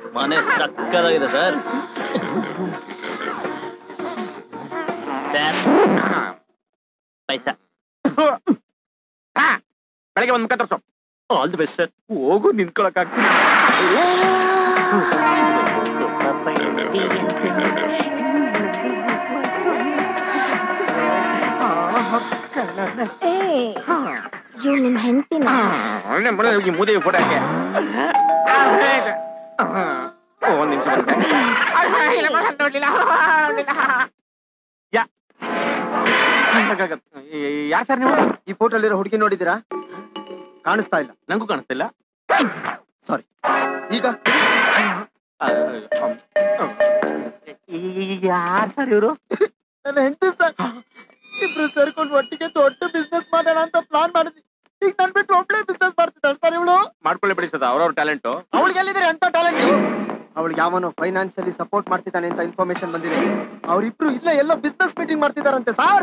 ಮನೆ ಸಕ್ಕದಾಗಿದೆ sir sir ಪೈಸಾ ಬೆಳಗ್ಗೆ ಒಂದ್ ಮುಖ ತೋರ್ಸು ಆಲ್ ದಿ ಬೆಸ್ಟ್ ಸರ್ ಹೋಗು ನಿಂತ್ಕೊಳಕ್ ಆಗ್ತಿಲ್ಲ ಏ ಇವ್ ನಿಮ್ ಹೆಂಡತಿನ ಈ ಮೂದೇವಿ ಫೋಟೋ ಹಾಕಿ ಒಂದ್ ನಿಮಿಷ ಯಾರ್ ಸರ್ ನೀವು ಈ ಫೋಟೋಲಿರೋ ಹುಡುಗಿ ನೋಡಿದ್ದೀರಾ ಕಾಣಿಸ್ತಾ ಇಲ್ಲ ನಂಗೂ ಕಾಣಿಸ್ತಿಲ್ಲ ಸಾರಿ ಈಗ ಯಾರ್ ಸರ್ ಇವರು ನನ್ನ ಹೆಂಡತಿ ಸರ್ ಇಬ್ರು ಸೇರ್ಕೊಂಡು ಒಟ್ಟಿಗೆ ದೊಡ್ಡ ಬಿಸ್ನೆಸ್ ಮಾಡೋಣ ಅಂತ ಪ್ಲಾನ್ ಮಾಡಿದ್ವಿ ಈಗ ನನ್ ಬಿಟ್ಟು ಒಬ್ಳೆ ಬಿಸ್ನೆಸ್ ಮಾಡ್ತಿದ್ದಾಳೆ ಸರ್ ಇವಳು ಮಾಡ್ಕೊಳ್ಳಿ ಬಿಡಿ ಸರ್ ಅವ್ರವ್ರ ಟ್ಯಾಲೆಂಟು ಅವಳಿಗೆ ಎಲ್ಲಿದ್ದಾರೆ ಅಂತ ಟ್ಯಾಲೆಂಟ್ ಅವಳಿಗೆ ಯಾವನೋ ಫೈನಾನ್ಷಿಯಲಿ ಸಪೋರ್ಟ್ ಮಾಡ್ತಿದ್ದಾನೆ ಅಂತ ಇನ್ಫಾರ್ಮೇಶನ್ ಬಂದಿದೆ ಅವರಿಬ್ರು ಇಲ್ಲ ಎಲ್ಲೋ ಬಿಸ್ನೆಸ್ ಮೀಟಿಂಗ್ ಮಾಡ್ತಿದಾರಂತೆ ಸರ್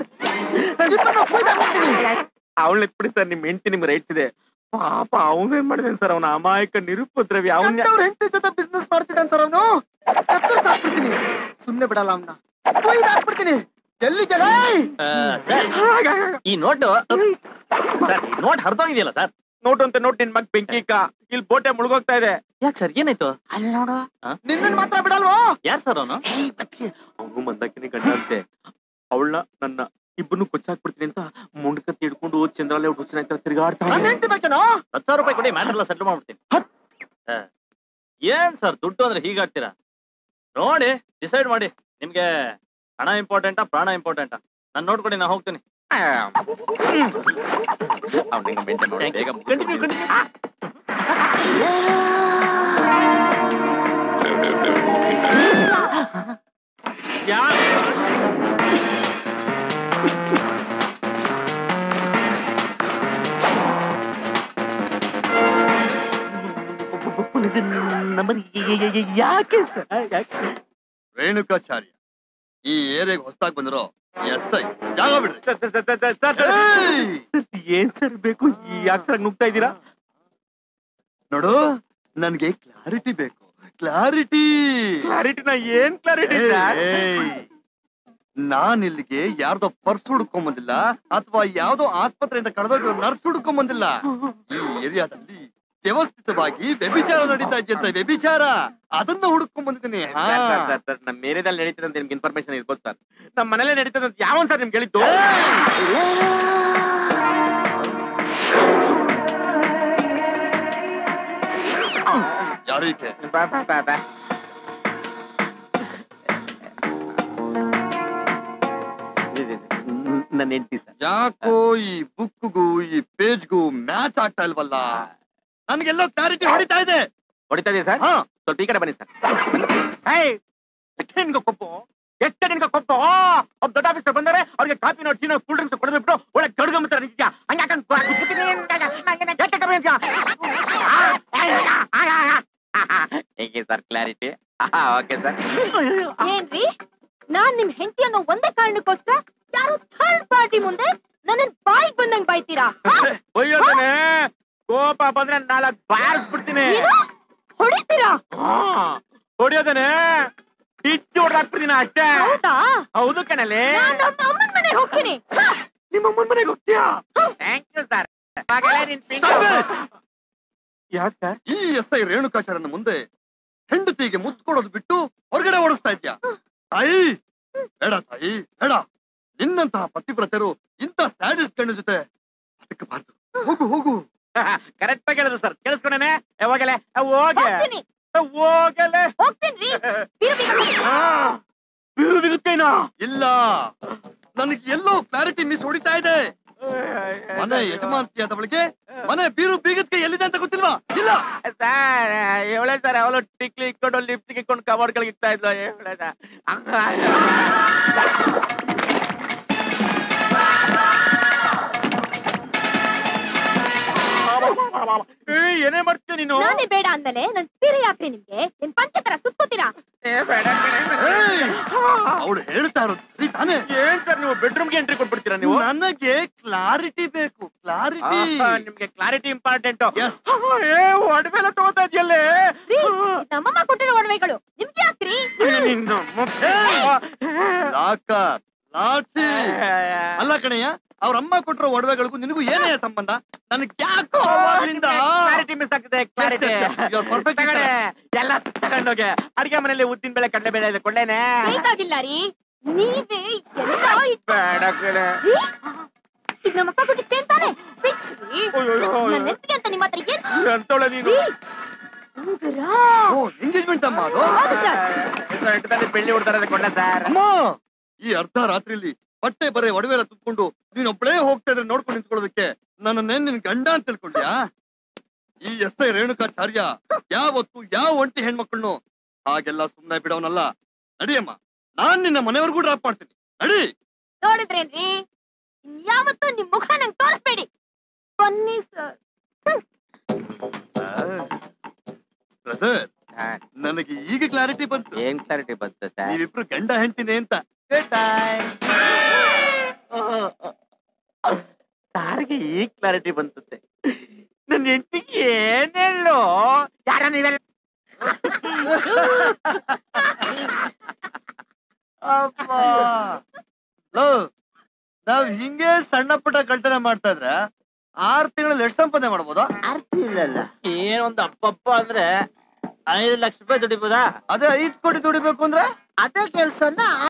ಅವಳನ್ನ ಬಿಡಿ ಸರ್ ನಿಮ್ ಹೆಂಡತಿ ನಿಮ್ಗೆ ರೈಟ್ಸ್ ಇದೆ ಪಾಪ ಅವನೇನ್ ಮಾಡಿದಾನೆ ಸರ್ ಅವನ ಅಮಾಯಕ ನಿರುಪದ್ರವಿ ಅವನ್ ಅವ್ರ ಹೆಂಡತಿ ಜೊತೆ ಬಿಸ್ನೆಸ್ ಮಾಡ್ತಿದ್ದಾನೆ ಸರ್ ಅವನು ಹಾಕ್ಬಿಡ್ತೀನಿ ಸುಮ್ನೆ ಬಿಡಲ್ಲ ಅವನ್ನ ಹಾಕ್ಬಿಡ್ತೀನಿ ಎಲ್ಲಿ ಜನ ಸರ್ ಈ ನೋಟು ಸರ್ ಈ ನೋಟ್ ಹರಿದೋಗಿದೆಯಲ್ಲ ಸರ್ ನೋಟು ಅಂತ ನೋಟ್ ನಿನ್ ಮಗ್ ಬೆಂಕಿ ಇಕ್ಕ ಇಲ್ಲಿ ಬೋಟೆ ಮುಳುಗೋಗ್ತಾ ಇದೆ ಯಾಕೆ ಸರ್ ಏನಾಯ್ತು ಅಲ್ಲಿ ನೋಡು ನಿನ್ನ ಮಾತ್ರ ಬಿಡಲ್ವೋ ಯಾರ್ ಸರ್ ಅವನು ಅವನು ಮಂದಾಕಿನಿ ಗಂಡ ಅಂತೆ ಅವಳನ್ನ ನನ್ನ ಇಬ್ಬರನ್ನು ಕೊಚ್ಚಾಕ್ಬಿಡ್ತೀನಿ ಅಂತ ಮುಂಡ್ಕ ತಿಡ್ಕೊಂಡು ಚಂದ್ರಾಲಯ ಹುಡುಚನ ಅಂತ ತಿರುಗಾಡ್ತಾ ನನ್ನ ಹೆಂಡತಿ ಬೇಕೇನೋ ಹತ್ತು ಸಾವಿರ ರೂಪಾಯಿ ಕೊಡಿ ಮ್ಯಾಟರ್ ಎಲ್ಲ ಸೆಟ್ಲ್ ಮಾಡ್ಬಿಡ್ತೀನಿ ಹಾ. ಏನ್ ಸರ್ ದುಡ್ಡು ಅಂದ್ರೆ ಹೀಗಾಗ್ತೀರಾ ನೋಡಿ ಡಿಸೈಡ್ ಮಾಡಿ ನಿಮ್ಗೆ ಹಣ ಇಂಪಾರ್ಟೆಂಟಾ ಪ್ರಾಣ ಇಂಪಾರ್ಟೆಂಟಾ ನಾನು ನೋಡ್ಕೊಡಿ ನಾ ಹೋಗ್ತೀನಿ ಅವ್ನಿಗೆ maintain ಮಾಡು, ಬೇಗ ಕಂಟಿನ್ಯೂ ಕಂಟಿನ್ಯೂ ನಂಬರ್ ಯಾಕೆ ಸರ್ ಯಾಕೆ ರೇಣುಕಾಚಾರ್ಯ ಈ ಏರಿಯಾಗ ಹೊಸದಾಗಿ ಬಂದಿರೋ ಎಸ್ ಐ ಜಾಗ ಬಿಡ್ರಿ sir, sir, sir, sir, sir, sir, ಏಯ್! ಸರ್, ಏನ್ ಸರ್ ಬೇಕು ಯಾಕೆ ಸರ್ ನುಗ್ತಾ ಇದ್ದೀರಾ ನೋಡು ನನ್ಗೆ ಕ್ಲಾರಿಟಿ ಬೇಕು ಕ್ಲಾರಿಟಿ ಕ್ಲಾರಿಟಿನ ಏನ್ ಕ್ಲಾರಿಟಿ ನಾನ್ ಇಲ್ಲಿಗೆ ಯಾರ್ದೋ ಪರ್ಸ್ ಹುಡ್ಕೊಂಡ್ ಬಂದಿಲ್ಲ ಅಥವಾ ಯಾವ್ದೋ ಆಸ್ಪತ್ರೆಯಿಂದ ಕಳೆದೋಗಿರೋ ನರ್ಸ್ ಹುಡ್ಕೊಂಡ್ ಬಂದಿಲ್ಲ ಈ ಏರಿಯಾದಲ್ಲಿ ವ್ಯವಸ್ಥಿತವಾಗಿ ವ್ಯಭಿಚಾರ ನಡೀತಾ ಇದೆಯಂತ ವ್ಯಭಿಚಾರ ಅದನ್ನ ಹುಡ್ಕೊಂಡ್ ಬಂದಿದ್ದೀನಿ ಹಾ. ಸರ್ ನಮ್ಮ ಏರಿಯಾದಲ್ಲಿ ನಡೀತದೆ ಅಂತ ನಿಮ್ಗೆ ಇನ್ಫಾರ್ಮೇಶನ್ ಇರ್ಬೋದು ಸರ್ ನಮ್ಮ ಮನೇಲೆ ನಡೀತದೆ ಅಂತ ಯಾವನ್ ಸರ್ ನಿಮ್ಗೆ ಹೇಳಿದ್ದು ಯಾರು ಈಕೆ ನನ್ನ ಹೆಂಡತಿ ಸರ್ ಯಾಕೋ ಈ ಬುಕ್ಗೂ ಈ ಪೇಜ್ಗೂ ಮ್ಯಾಚ್ ಆಗ್ತಾ ಇಲ್ವಲ್ಲ ನನ್ಗೆಲ್ಲೋ ಕ್ಲಾರಿಟಿ ಹೊಡಿತಾ ಇದೆ ಹೊಡಿತಾ ಇದೆಯಾ ಸರ್ ಹಾ ಸ್ವಲ್ಪ ಈ ಕಡೆ ಬನ್ನಿ ಸರ್ ಎಷ್ಟು ನಿನ್ಗೆ ಕೊಪ್ಪು ಎಷ್ಟು ನಿನ್ಗೆ ಕೊಪ್ಪು ಒಬ್ಬ ದೊಡ್ಡ ಆಫೀಸರ್ ಬಂದರೆ ಅವ್ರಿಗೆ ಕಾಫಿ ನೋಡಿ ಟೀನೋ ಕೂಲ್ ಡ್ರಿಂಕ್ಸ್ ಕೊಡದ್ಬಿಟ್ಟು ಒಳ್ಳೆ ಕಡ್ಗೊಂಬಿಡ್ತಾರೆ ನಿಜ ಹೇಗೆ ಸರ್ ಕ್ಲಾರಿಟಿ ಓಕೆ ಸರ್ ಏನ್ರಿ ನಾನ್ ನಿಮ್ ಹೆಂಡತಿ ಅನ್ನೋ ಒಂದೇ ಕಾರಣಕ್ಕೋಸ್ಕರ ಯಾರೋ ಥರ್ಡ್ ಪಾರ್ಟಿ ಮುಂದೆ ನನ್ನ ಬಾಯಿಗೆ ಬಂದಂಗ್ ಬಾಯ್ತೀರಾ ಆ? ಒಯ್ಯೋದನೆ ಕೋಪ ಬಂದ್ರೆ ನಾಲ್ಕು ಬಾರಿಸ್ಬಿಡ್ತೀನಿ ಏನು? ಹೊಡಿತೀರಾ ಹೊಡಿಯೋದನೆ ಟಿಚ್ಚಿ ಹೊಡೆದಾಕ್ಬಿಡ್ತೀನಿ ಅಷ್ಟೇ ಹೌದಾ ಹೌದು ಕಣಲೆ ನಾನ್ ನಮ್ಮ ಅಮ್ಮನ್ ಮನೆಗೆ ಹೋಗ್ತೀನಿ ಹ, ನಿಮ್ಮ ಅಮ್ಮನ ಮನೆಗೆ ಹೋಗ್ತೀಯಾ ಥ್ಯಾಂಕ್ ಯು ಸರ್ ಯಾಕೆ ಸರ್ ಈ ಎಸ್ ಐ ರೇಣುಕಾಚಾರ್ಯನ ಮುಂದೆ ಹೆಂಡತಿಗೆ ಮುತ್ತು ಕೊಡೋದು ಬಿಟ್ಟು ಹೊರಗಡೆ ಓಡಿಸ್ತಾ ಇದ್ಯಾ ತಾಯಿ ಬೇಡ ತಾಯಿ ಬೇಡ ನಿನ್ನಂತಹ ಪತಿವ್ರತರು ಇಂಥ ಸ್ಯಾಡಿಸ್ಟ್ ಗಂಡ ಜೊತೆ ಬದುಕಬಾರ್ದು ಹೋಗು ಹೋಗು ಕರೆಕ್ಟ್ ಆಗಿ ಹೇಳಿದ್ರು ಸರ್ ಕೇಳಿಸ್ಕೊಂಡೇನೆ ಹೋಗಲೆ ಹೋಗೆ ಹೋಗ್ತೀನಿ ಹೋಗಲೆ ಹೋಗ್ತೀನಿ ಬೀರು ಬೀಗ ಬೀಗ. ಬೀರು ಬಿಗುತ್ತೇನಾ ಇಲ್ಲ ನನಗೆ ಎಲ್ಲೋ ಕ್ಲಾರಿಟಿ ಮಿಸ್ ಹೊಡಿತಾ ಇದೆ ಮನೆ ಯಜಮಾನ್ತಿಯಾದವಳಿಗೆ ಮನೆ ಬೀರು ಬೀಗದ್ಕೆ ಎಲ್ಲಿದೆ ಅಂತ ಗೊತ್ತಿಲ್ವಾ ಇಲ್ಲ ಸರ್ ಇವಳೆ ಸರ್ ಅವಳು ಟಿಕ್ಲಿ ಇಟ್ಕೊಂಡು ಲಿಪ್ಸ್ಟಿಕ್ ಇಟ್ಕೊಂಡು ಕಬೋರ್ಡ್ಗಳಿಗೆ ಇಡ್ತಾ ಇದ್ಲು ಇವಳೆ ಸರ್ ಏ, ಏನೇ ಮಾಡ್ತೀಯ ನೀನು ನಾನೇ ಬೇಡ ಅಂದಲೆ ನನ್ ಸೀರೆ ಯಾಕ್ರಿ ನಿಮ್ಗೆ ನಿನ್ ಪಂಚ ತರ ಸುತ್ಕೋತೀರಾ ಏ, ಬೇಡ ಅವಳು ಹೇಳ್ತಾ ಇರೋದು ಸರಿ ತಾನೇ ಏನ್ ಸರ್ ನೀವು ಬೆಡ್ರೂಮ್ಗೆ ಎಂಟ್ರಿ ಕೊಟ್ಬಿಡ್ತೀರಾ ನೀವು ನನಗೆ ಕ್ಲಾರಿಟಿ ಬೇಕು ಕ್ಲಾರಿಟಿ ಆಹಾ, ನಿಮ್ಗೆ ಕ್ಲಾರಿಟಿ ಇಂಪಾರ್ಟೆಂಟ್ Yes. ಏ ಒಡವೆಲ್ಲ ತಗೋತಾ ಇದೆಯಲ್ಲೇ ರೀ, ಇದ್ ನಮ್ಮಮ್ಮ ಕೊಟ್ಟಿರೋ ಅಲ್ಲ ಕಣಯ್ಯ ಅವ್ರ ಅಮ್ಮ ಕೊಟ್ಟಿರೋ ಒಡವೆಗಳಿಗೂ ನಿನಗೂ ಏನೇ ಸಂಬಂಧ ನನಗ್ ಯಾಕೋ ಅವಾಗ್ಲಿಂದ ಕ್ಲಾರಿಟಿ ಮಿಸ್ ಆಗ್ತದೆ clarity Yes, yes, yes. You are perfect. ತಗೊಳ್ಳಿ ಎಲ್ಲ ತಗೊಂಡೋಗೆ ಅಡಿಗೆ ಮನೇಲಿ ಉದ್ದಿನ ಬೇಳೆ ಕಡಲೆ ಬೇಳೆ ಇದೆ ಕೊಳ್ಳೇನೆ ಬೇಕಾಗಿಲ್ಲ ರೀ ನೀವೇ ಎಲ್ಲ ಇಟ್- ಬೇಡ ಕಣೆ. ರೀ, ಇದ್ ನಮ್ಮಪ್ಪ ಕೊಟ್ಟಿದ್ದೆ ಅಂತಾನೆ ಫಿಕ್ಸ್ ರೀ ಅಯ್ಯಯ್ಯೋ. ನನ್ನ ನೆತ್ತಿಗೆ ಅಂತ ನಿಮ್ಮ ಹತ್ರ ಏನ್ ಎಂತೋಳೆ ನೀನು ರೀ ಉಂಗುರ ಓ ಎಂಗೇಜ್ಮೆಂಟ್ ಅಮ್ಮ ಅದು ಹೌದು ಸರ್ ಇದು ಎಂಟದಲ್ಲಿ ಬೆಳ್ಳಿ ಹುಡ್ತಾರೆ ಕೊಂಡ ಸರ್ ಅಮ್ಮ ಈ ಅರ್ಧ ರಾತ್ರಿಲಿ ಬಟ್ಟೆ ಬರೆ ಒಡವೆ ಎಲ್ಲ ತುಂಬಿಕೊಂಡು ನೀನ್ ಒಬ್ಳೇ ಹೋಗ್ತಾ ಇದ್ರೆ ನೋಡ್ಕೊಂಡು ನಿಂತ್ಕೊಳ್ಳೋದಕ್ಕೆ ನನ್ನನ್ನೇನ್ ನಿನ್ ಗಂಡ ಅಂತ ತಿಳ್ಕೊಂಡ್ಯಾ ಈ ಎಸ್ ಐ ರೇಣುಕಾಚಾರ್ಯ ಯಾವತ್ತು ಯಾವ ಒಂಟಿ ಹೆಣ್ಮಕ್ಳನ್ನು ಹಾಗೆಲ್ಲ ಸುಮ್ನೆ ಬಿಡವನಲ್ಲ ನಡಿಯಮ್ಮ ನಾನ್ ನಿನ್ನ ಮನೆವರೆಗೂ ಡ್ರಾಪ್ ಮಾಡ್ತೀನಿ ನಡಿ ನೋಡಿದ್ರೇನ್ರಿ ಇನ್ಯಾವತ್ತೂ ನಿಮ್ ಮುಖ ನಂಗೆ ತೋರಿಸ್ಬೇಡಿ ಬನ್ನಿ ಸರ್ ಬ್ರದರ್ ನನಗೆ ಈಗ ಕ್ಲಾರಿಟಿ ಬಂತು ಏನ್ ಕ್ಲಾರಿಟಿ ಬಂತು ಸರ್ ನೀವಿಬ್ರು ಗಂಡ ಹೆಂಡ್ತಿನೇ ಅಂತ ಸಾರಿಗೆ ಈ ಕ್ಲಾರಿಟಿ ಬಂತುತ್ತೆ ನನ್ನ ಹೆಂಡತಿಗೆ ಏನ್ ಹೇಳು ಯಾರ ನೀವೆಲ್ಲ ಅಮ್ಮ. ಲೋ, ನಾವ್ ಹಿಂಗೆ ಸಣ್ಣ ಪುಟ್ಟ ಕಳ್ತನ ಮಾಡ್ತಾ ಇದ್ರೆ ಆರ್ ತಿಂಗಳಲ್ಲಿ ಎಷ್ಟು ಸಂಪಾದನೆ ಮಾಡ್ಬೋದಾ ಏನ್ ಒಂದು ಅಪ್ಪಪ್ಪ ಅಂದ್ರೆ ಐದು ಲಕ್ಷ ರೂಪಾಯಿ ದುಡಿಬೋದಾ ಅದೇ ಐದ್ ಕೋಟಿ ದುಡಿಬೇಕು ಅಂದ್ರೆ ಅದೇ ಕೆಲ್ಸನ